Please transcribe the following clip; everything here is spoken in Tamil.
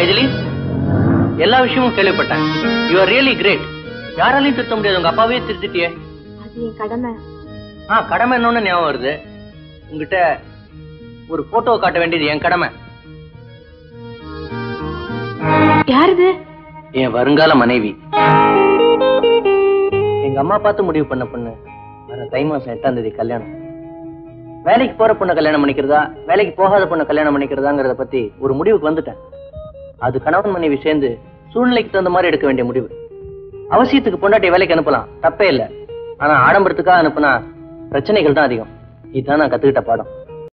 மைதிலி எல்லா விஷயமும் கேள்விப்பட்டேன் யூ ஆர் ரியலி கிரேட் யாராலையும் திருத்த முடியாது உங்க அப்பாவே திருத்திட்டியே அது என் கடமை ஆ கடமை என்னன்னு ஞாபகம் வருது உங்ககிட்ட ஒரு போட்டோ காட்ட வேண்டியது என் கடமை யாருது என் வருங்கால மனைவி எங்க அம்மா பார்த்து முடிவு பண்ண பொண்ணு வர தை மாசம் எட்டாம் தேதி கல்யாணம் வேலைக்கு போற பொண்ணை கல்யாணம் பண்ணிக்கிறதா வேலைக்கு போகாத பொண்ணை கல்யாணம் பண்ணிக்கிறதாங்கிறத பத்தி ஒரு முடிவுக்கு வந்துட்டேன் அது கணவன் மனைவி சேர்ந்து சூழ்நிலைக்கு தகுந்த மாதிரி எடுக்க வேண்டிய முடிவு அவசியத்துக்கு பொண்டாட்டி வேலைக்கு அனுப்பலாம் தப்பே இல்லை ஆனா ஆடம்பரத்துக்காக அனுப்புனா பிரச்சனைகள் தான் அதிகம் இதுதான் நான் கத்துக்கிட்ட பாடம்